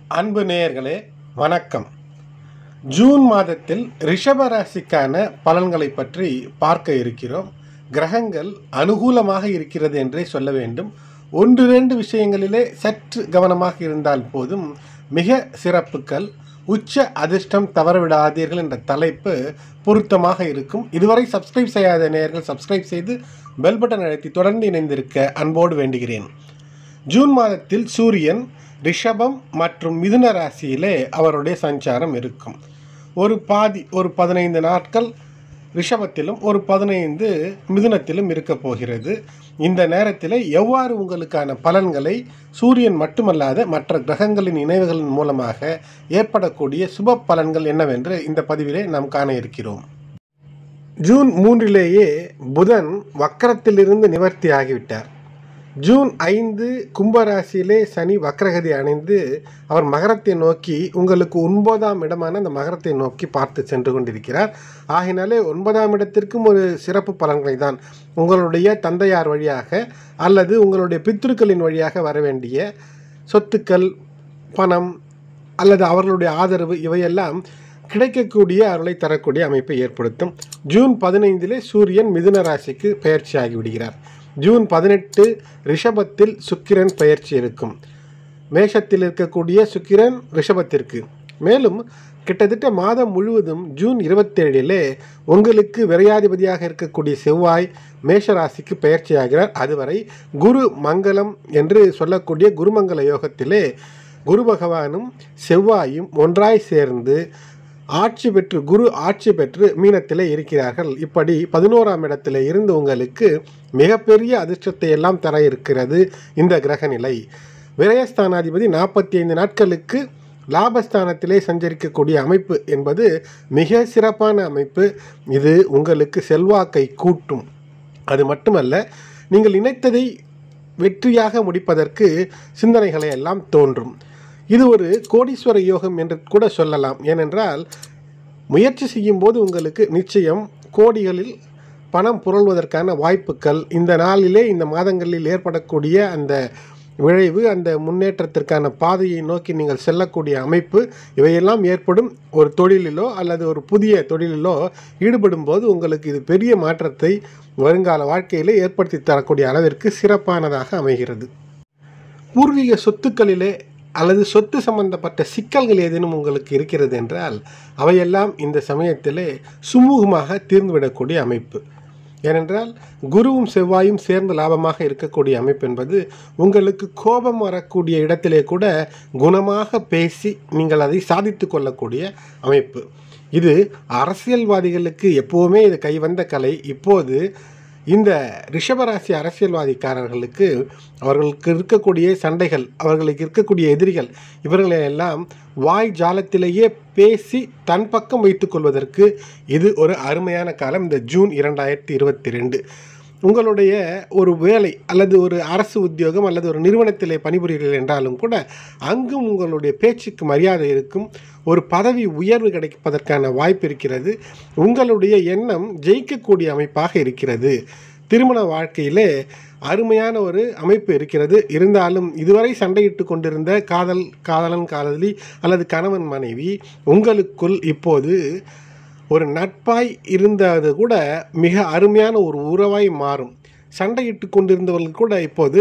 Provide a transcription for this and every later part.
அன்பு நேயர்களே வணக்கம் ஜூன் மாதத்தில் ரிஷப ராசிக்கான பலன்களை பற்றி பார்க்க இருக்கிறோம் கிரகங்கள் அனுகூலமாக இருக்கிறது என்றே சொல்ல வேண்டும் ஒன்று இரண்டு விஷயங்களிலே சற்று கவனமாக இருந்தால் போதும் மிக சிறப்புகள் உச்ச அதிர்ஷ்டம் தவறவிடாதீர்கள் என்ற தலைப்பு பொருத்தமாக இருக்கும் இதுவரை சப்ஸ்கிரைப் செய்யாத நேயர்கள் சப்ஸ்கிரைப் செய்து பெல் பட்டன் அழைத்து தொடர்ந்து இணைந்திருக்க அன்போடு வேண்டுகிறேன் ஜூன் மாதத்தில் சூரியன் ரிஷபம் மற்றும் மிதுன ராசியிலே அவருடைய சஞ்சாரம் இருக்கும் ஒரு பாதி ஒரு பதினைந்து நாட்கள் ரிஷபத்திலும் ஒரு பதினைந்து மிதுனத்திலும் இருக்க போகிறது இந்த நேரத்தில் எவ்வாறு உங்களுக்கான பலன்களை சூரியன் மட்டுமல்லாத மற்ற கிரகங்களின் இணைவுகளின் மூலமாக ஏற்படக்கூடிய சுப பலன்கள் என்னவென்று இந்த பதிவிலே நாம் காண இருக்கிறோம் ஜூன் மூன்றிலேயே புதன் வக்கரத்திலிருந்து நிவர்த்தி ஆகிவிட்டார் ஜூன் ஐந்து கும்பராசியிலே சனி வக்ரகதி அணைந்து அவர் மகரத்தை நோக்கி உங்களுக்கு ஒன்பதாம் இடமான அந்த மகரத்தை நோக்கி பார்த்து சென்று கொண்டிருக்கிறார் ஆகினாலே ஒன்பதாம் இடத்திற்கும் ஒரு சிறப்பு பலன்களை தான் உங்களுடைய தந்தையார் வழியாக அல்லது உங்களுடைய பித்ருக்களின் வழியாக வர வேண்டிய சொத்துக்கள் பணம் அல்லது அவர்களுடைய ஆதரவு இவையெல்லாம் கிடைக்கக்கூடிய அருளை தரக்கூடிய அமைப்பை ஏற்படுத்தும் ஜூன் பதினைந்திலே சூரியன் மிதுன ராசிக்கு பயிற்சியாகி விடுகிறார் ஜூன் பதினெட்டு ரிஷபத்தில் சுக்கிரன் பயிற்சி இருக்கும் மேஷத்தில் இருக்கக்கூடிய சுக்கிரன் ரிஷபத்திற்கு மேலும் கிட்டத்தட்ட மாதம் முழுவதும் ஜூன் இருபத்தேழிலே உங்களுக்கு விரையாதிபதியாக இருக்கக்கூடிய செவ்வாய் மேஷராசிக்கு பயிற்சியாகிறார் அதுவரை குரு மங்களம் என்று சொல்லக்கூடிய குருமங்கல யோகத்திலே குரு பகவானும் செவ்வாயும் ஒன்றாய் சேர்ந்து ஆட்சி பெற்று குரு ஆட்சி பெற்று மீனத்திலே இருக்கிறார்கள் இப்படி பதினோராம் இடத்திலே இருந்து உங்களுக்கு மிகப்பெரிய அதிர்ஷ்டத்தை எல்லாம் தர இருக்கிறது இந்த கிரகநிலை விரயஸ்தானாதிபதி நாற்பத்தி ஐந்து நாட்களுக்கு லாபஸ்தானத்திலே சஞ்சரிக்கக்கூடிய அமைப்பு என்பது மிக சிறப்பான அமைப்பு இது உங்களுக்கு செல்வாக்கை கூட்டும் அது மட்டுமல்ல நீங்கள் நினைத்ததை வெற்றியாக முடிப்பதற்கு சிந்தனைகளை எல்லாம் தோன்றும் இது ஒரு கோடீஸ்வர யோகம் என்று கூட சொல்லலாம் ஏனென்றால் முயற்சி செய்யும்போது உங்களுக்கு நிச்சயம் கோடிகளில் பணம் புரள்வதற்கான வாய்ப்புகள் இந்த நாளிலே இந்த மாதங்களில் ஏற்படக்கூடிய அந்த விளைவு அந்த முன்னேற்றத்திற்கான பாதையை நோக்கி நீங்கள் செல்லக்கூடிய அமைப்பு இவையெல்லாம் ஏற்படும் ஒரு தொழிலிலோ அல்லது ஒரு புதிய தொழிலிலோ ஈடுபடும் போது உங்களுக்கு இது பெரிய மாற்றத்தை வருங்கால வாழ்க்கையிலே ஏற்படுத்தி தரக்கூடிய அளவிற்கு சிறப்பானதாக அமைகிறது பூர்வீக சொத்துக்களிலே அல்லது சொத்து சம்பந்தப்பட்ட சிக்கல்கள் ஏதேனும் உங்களுக்கு இருக்கிறது என்றால் அவையெல்லாம் இந்த சமயத்திலே சுமூகமாக தீர்ந்துவிடக்கூடிய அமைப்பு ஏனென்றால் குருவும் செவ்வாயும் சேர்ந்து லாபமாக இருக்கக்கூடிய அமைப்பு என்பது உங்களுக்கு கோபம் வரக்கூடிய இடத்திலே கூட குணமாக பேசி நீங்கள் அதை சாதித்து கொள்ளக்கூடிய அமைப்பு இது அரசியல்வாதிகளுக்கு எப்போவுமே இது கைவந்த கலை இப்போது இந்த ரிஷபராசி அரசியல்வாதிக்காரர்களுக்கு அவர்களுக்கு இருக்கக்கூடிய சண்டைகள் அவர்களுக்கு இருக்கக்கூடிய எதிரிகள் இவர்களை எல்லாம் வாய் ஜாலத்திலேயே பேசி தன் பக்கம் வைத்துக்கொள்வதற்கு இது ஒரு அருமையான காலம் இந்த ஜூன் இரண்டாயிரத்தி இருபத்தி ரெண்டு உங்களுடைய ஒரு வேலை அல்லது ஒரு அரசு உத்தியோகம் அல்லது ஒரு நிறுவனத்திலே பணிபுரிகிறீர்கள் என்றாலும் கூட அங்கும் உங்களுடைய பேச்சுக்கு மரியாதை இருக்கும் ஒரு பதவி உயர்வு கிடைப்பதற்கான வாய்ப்பு இருக்கிறது உங்களுடைய எண்ணம் ஜெயிக்கக்கூடிய அமைப்பாக இருக்கிறது திருமண வாழ்க்கையிலே அருமையான ஒரு அமைப்பு இருக்கிறது இருந்தாலும் இதுவரை சண்டையிட்டு கொண்டிருந்த காதல் காதலன் காதலி அல்லது கணவன் மனைவி உங்களுக்குள் இப்போது ஒரு நட்பாய் இருந்தது கூட மிக அருமையான ஒரு உறவாய் மாறும் சண்டையிட்டு கொண்டிருந்தவர்கள் கூட இப்போது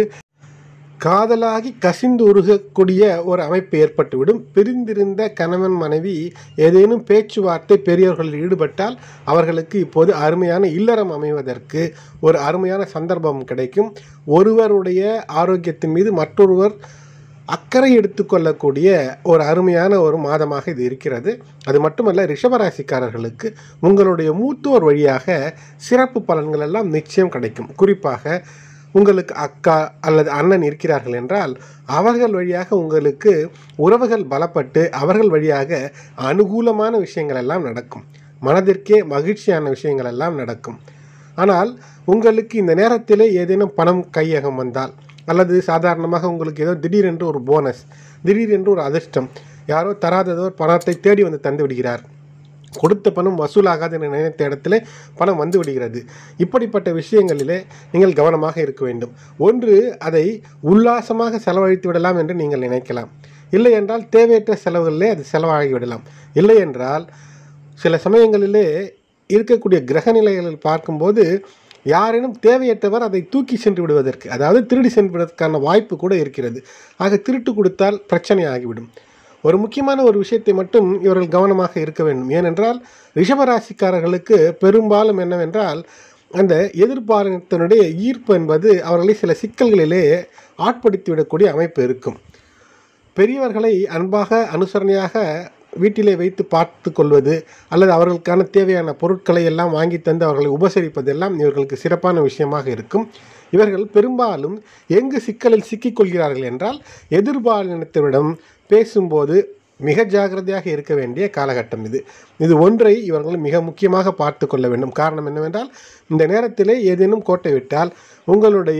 காதலாகி கசிந்து உருகக்கூடிய ஒரு அமைப்பு ஏற்பட்டுவிடும் பிரிந்திருந்த கணவன் மனைவி ஏதேனும் பேச்சுவார்த்தை பெரியவர்களில் ஈடுபட்டால் அவர்களுக்கு இப்போது அருமையான இல்லறம் அமைவதற்கு ஒரு அருமையான சந்தர்ப்பம் கிடைக்கும் ஒருவருடைய ஆரோக்கியத்தின் மீது மற்றொருவர் அக்கறை எடுத்துக்கொள்ளக்கூடிய ஒரு அருமையான ஒரு மாதமாக இது இருக்கிறது அது மட்டுமல்ல ரிஷபராசிக்காரர்களுக்கு உங்களுடைய மூத்தோர் வழியாக சிறப்பு பலன்கள் எல்லாம் நிச்சயம் கிடைக்கும் குறிப்பாக உங்களுக்கு அக்கா அல்லது அண்ணன் இருக்கிறார்கள் என்றால் அவர்கள் வழியாக உங்களுக்கு உறவுகள் பலப்பட்டு அவர்கள் வழியாக அனுகூலமான விஷயங்கள் எல்லாம் நடக்கும் மனதிற்கே மகிழ்ச்சியான விஷயங்கள் எல்லாம் நடக்கும் ஆனால் உங்களுக்கு இந்த நேரத்திலே ஏதேனும் பணம் கையகம் வந்தால் அல்லது சாதாரணமாக உங்களுக்கு ஏதோ திடீரென்று ஒரு போனஸ் திடீரென்று ஒரு அதிர்ஷ்டம் யாரோ தராததோர் பணத்தை தேடி வந்து தந்து விடுகிறார் கொடுத்த பணம் வசூலாகாது என நினைத்த இடத்துல பணம் வந்து விடுகிறது இப்படிப்பட்ட விஷயங்களிலே நீங்கள் கவனமாக இருக்க வேண்டும் ஒன்று அதை உல்லாசமாக செலவழித்து விடலாம் என்று நீங்கள் நினைக்கலாம் இல்லை என்றால் தேவையற்ற செலவுகளிலே அது செலவாகிவிடலாம் இல்லை என்றால் சில சமயங்களிலே இருக்கக்கூடிய கிரக நிலைகளில் பார்க்கும்போது யாரேனும் தேவையற்றவர் அதை தூக்கி சென்று விடுவதற்கு அதாவது திருடி சென்று விடுவதற்கான வாய்ப்பு கூட இருக்கிறது ஆக திருட்டு கொடுத்தால் பிரச்சனை ஆகிவிடும் ஒரு முக்கியமான ஒரு விஷயத்தை மட்டும் இவர்கள் கவனமாக இருக்க வேண்டும் ஏனென்றால் ரிஷபராசிக்காரர்களுக்கு பெரும்பாலும் என்னவென்றால் அந்த எதிர்பாலினத்தினுடைய ஈர்ப்பு என்பது அவர்களை சில சிக்கல்களிலே ஆட்படுத்திவிடக்கூடிய அமைப்பு இருக்கும் பெரியவர்களை அன்பாக அனுசரணையாக வீட்டிலே வைத்து பார்த்து கொள்வது அல்லது அவர்களுக்கான தேவையான பொருட்களை எல்லாம் வாங்கி தந்து அவர்களை உபசரிப்பதெல்லாம் இவர்களுக்கு சிறப்பான விஷயமாக இருக்கும் இவர்கள் பெரும்பாலும் எங்கு சிக்கலில் சிக்கிக்கொள்கிறார்கள் என்றால் எதிர்பாலினத்திடம் பேசும்போது மிக ஜாக்கிரதையாக இருக்க வேண்டிய காலகட்டம் இது இது ஒன்றை இவர்கள் மிக முக்கியமாக பார்த்து கொள்ள வேண்டும் காரணம் என்னவென்றால் இந்த நேரத்திலே ஏதேனும் கோட்டை விட்டால் உங்களுடைய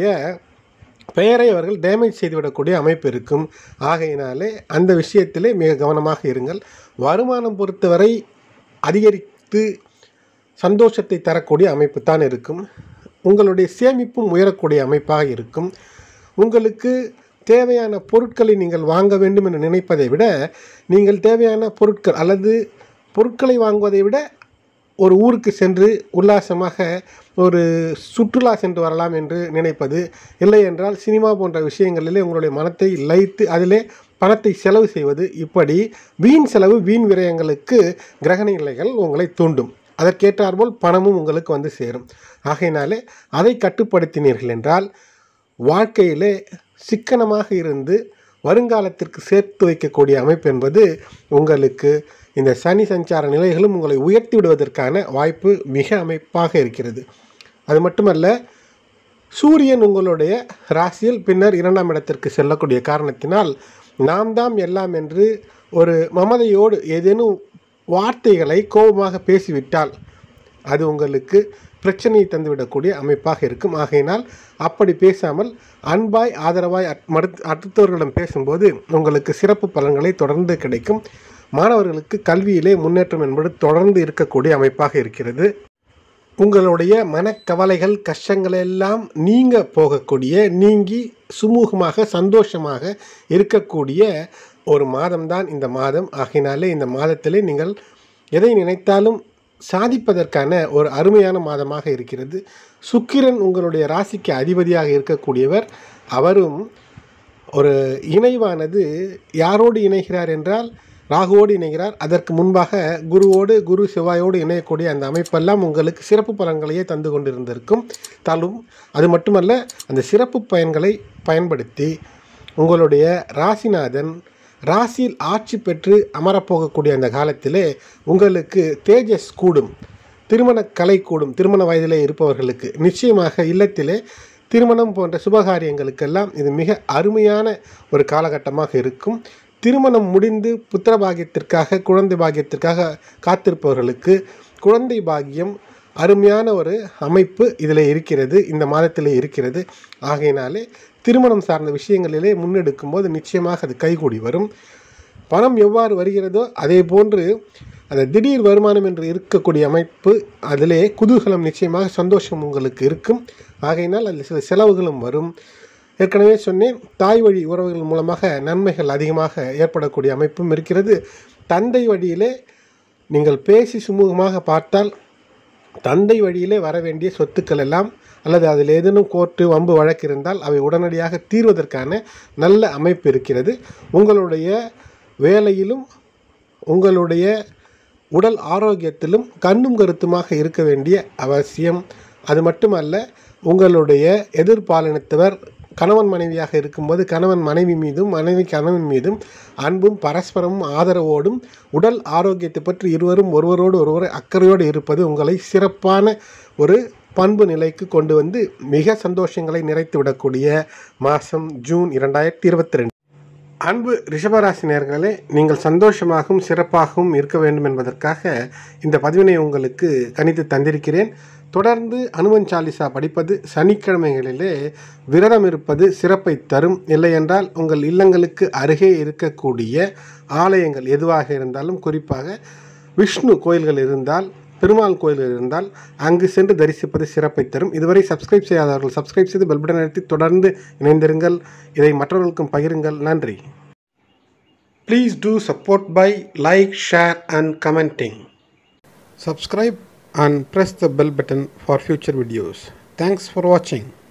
பெயரை அவர்கள் டேமேஜ் செய்துவிடக்கூடிய அமைப்பு இருக்கும் ஆகையினாலே அந்த விஷயத்திலே மிக கவனமாக இருங்கள் வருமானம் பொறுத்தவரை அதிகரித்து சந்தோஷத்தை தரக்கூடிய அமைப்பு தான் இருக்கும் உங்களுடைய சேமிப்பும் உயரக்கூடிய அமைப்பாக இருக்கும் உங்களுக்கு தேவையான பொருட்களை நீங்கள் வாங்க வேண்டும் என்று நினைப்பதை விட நீங்கள் தேவையான பொருட்கள் அல்லது பொருட்களை வாங்குவதை விட ஒரு ஊருக்கு சென்று உல்லாசமாக ஒரு சுற்றுலா சென்று வரலாம் என்று நினைப்பது இல்லை என்றால் சினிமா போன்ற விஷயங்களிலே உங்களுடைய மனத்தை லயித்து அதிலே பணத்தை செலவு செய்வது இப்படி வீண் செலவு வீண் விரயங்களுக்கு கிரகண நிலைகள் உங்களை தூண்டும் அதற்கேற்றாற்போல் பணமும் உங்களுக்கு வந்து சேரும் ஆகையினாலே அதை கட்டுப்படுத்தினீர்கள் என்றால் வாழ்க்கையிலே சிக்கனமாக இருந்து வருங்காலத்திற்கு சேர்த்து வைக்கக்கூடிய அமைப்பு என்பது உங்களுக்கு இந்த சனி சஞ்சார நிலைகளும் உங்களை உயர்த்தி விடுவதற்கான வாய்ப்பு மிக அமைப்பாக இருக்கிறது அது மட்டுமல்ல சூரியன் உங்களுடைய ராசியில் பின்னர் இரண்டாம் இடத்திற்கு செல்லக்கூடிய காரணத்தினால் நாம் தாம் எல்லாம் என்று ஒரு மமதையோடு ஏதேனும் வார்த்தைகளை கோபமாக பேசிவிட்டால் அது உங்களுக்கு பிரச்சனையை தந்துவிடக்கூடிய அமைப்பாக இருக்கும் ஆகையினால் அப்படி பேசாமல் அன்பாய் ஆதரவாய் அட்- மடுத்- அடுத்தவர்களிடம் பேசும்போது உங்களுக்கு சிறப்பு பலன்களை தொடர்ந்து கிடைக்கும் மாணவர்களுக்கு கல்வியிலே முன்னேற்றம் என்பது தொடர்ந்து இருக்கக்கூடிய அமைப்பாக இருக்கிறது உங்களுடைய மனக்கவலைகள் கஷ்டங்கள் எல்லாம் நீங்க போகக்கூடிய நீங்கி சுமூகமாக சந்தோஷமாக இருக்கக்கூடிய ஒரு மாதம்தான் இந்த மாதம் ஆகையினாலே இந்த மாதத்திலே நீங்கள் எதை நினைத்தாலும் சாதிப்பதற்கான ஒரு அருமையான மாதமாக இருக்கிறது சுக்கிரன் உங்களுடைய ராசிக்கு அதிபதியாக இருக்கக்கூடியவர் அவரும் ஒரு இணைவானது யாரோடு இணைகிறார் என்றால் ராகுவோடு இணைகிறார் அதற்கு முன்பாக குருவோடு குரு செவ்வாயோடு இணையக்கூடிய அந்த அமைப்பெல்லாம் உங்களுக்கு சிறப்பு பலன்களையே தந்து கொண்டிருந்திருக்கும் தலும் அது மட்டுமல்ல அந்த சிறப்பு பயன்களை பயன்படுத்தி உங்களுடைய ராசிநாதன் ராசியில் ஆட்சி பெற்று அமரப்போகக்கூடிய அந்த காலத்திலே உங்களுக்கு தேஜஸ் கூடும் திருமண கலை கூடும் திருமண வயதிலே இருப்பவர்களுக்கு நிச்சயமாக இல்லத்திலே திருமணம் போன்ற சுபகாரியங்களுக்கெல்லாம் இது மிக அருமையான ஒரு காலகட்டமாக இருக்கும் திருமணம் முடிந்து புத்திர பாக்கியத்திற்காக குழந்தை பாக்கியத்திற்காக காத்திருப்பவர்களுக்கு குழந்தை பாக்கியம் அருமையான ஒரு அமைப்பு இதில் இருக்கிறது இந்த மாதத்தில் இருக்கிறது ஆகையினாலே திருமணம் சார்ந்த விஷயங்களிலே முன்னெடுக்கும் போது நிச்சயமாக அது கைகூடி வரும் பணம் எவ்வாறு வருகிறதோ அதே போன்று அந்த திடீர் வருமானம் என்று இருக்கக்கூடிய அமைப்பு அதிலே குதூகலம் நிச்சயமாக சந்தோஷம் உங்களுக்கு இருக்கும் ஆகையினால் அதில் சில செலவுகளும் வரும் ஏற்கனவே சொன்னேன் தாய் வழி உறவுகள் மூலமாக நன்மைகள் அதிகமாக ஏற்படக்கூடிய அமைப்பும் இருக்கிறது தந்தை வழியிலே நீங்கள் பேசி சுமூகமாக பார்த்தால் தந்தை வழியிலே வர வேண்டிய சொத்துக்கள் எல்லாம் அல்லது அதில் ஏதேனும் கோர்ட்டு வம்பு வழக்கு இருந்தால் அவை உடனடியாக தீர்வதற்கான நல்ல அமைப்பு இருக்கிறது உங்களுடைய வேலையிலும் உங்களுடைய உடல் ஆரோக்கியத்திலும் கண்ணும் கருத்துமாக இருக்க வேண்டிய அவசியம் அது மட்டுமல்ல உங்களுடைய எதிர்பாலினத்தவர் கணவன் மனைவியாக இருக்கும்போது கணவன் மனைவி மீதும் மனைவி கணவன் மீதும் அன்பும் பரஸ்பரமும் ஆதரவோடும் உடல் ஆரோக்கியத்தை பற்றி இருவரும் ஒருவரோடு ஒருவர் அக்கறையோடு இருப்பது உங்களை சிறப்பான ஒரு பண்பு நிலைக்கு கொண்டு வந்து மிக சந்தோஷங்களை நிறைத்து விடக்கூடிய மாதம் ஜூன் இரண்டாயிரத்தி இருபத்தி ரெண்டு அன்பு ரிஷபராசி நேர்களே நீங்கள் சந்தோஷமாகவும் சிறப்பாகவும் இருக்க வேண்டும் என்பதற்காக இந்த பதிவினை உங்களுக்கு கணித்து தந்திருக்கிறேன் தொடர்ந்து அனுமன் சாலிசா படிப்பது சனிக்கிழமைகளிலே விரதம் இருப்பது சிறப்பை தரும் இல்லையென்றால் உங்கள் இல்லங்களுக்கு அருகே இருக்கக்கூடிய ஆலயங்கள் எதுவாக இருந்தாலும் குறிப்பாக விஷ்ணு கோயில்கள் இருந்தால் பெருமாள் கோயில்கள் இருந்தால் அங்கு சென்று தரிசிப்பது சிறப்பை தரும் இதுவரை சப்ஸ்கிரைப் செய்யாதவர்கள் சப்ஸ்கிரைப் செய்து பெல் பட்டன் அழுத்தி தொடர்ந்து இணைந்திருங்கள் இதை மற்றவர்களுக்கும் பகிருங்கள் நன்றி Please do support by like, share and commenting. Subscribe and press the bell button for future videos. Thanks for watching.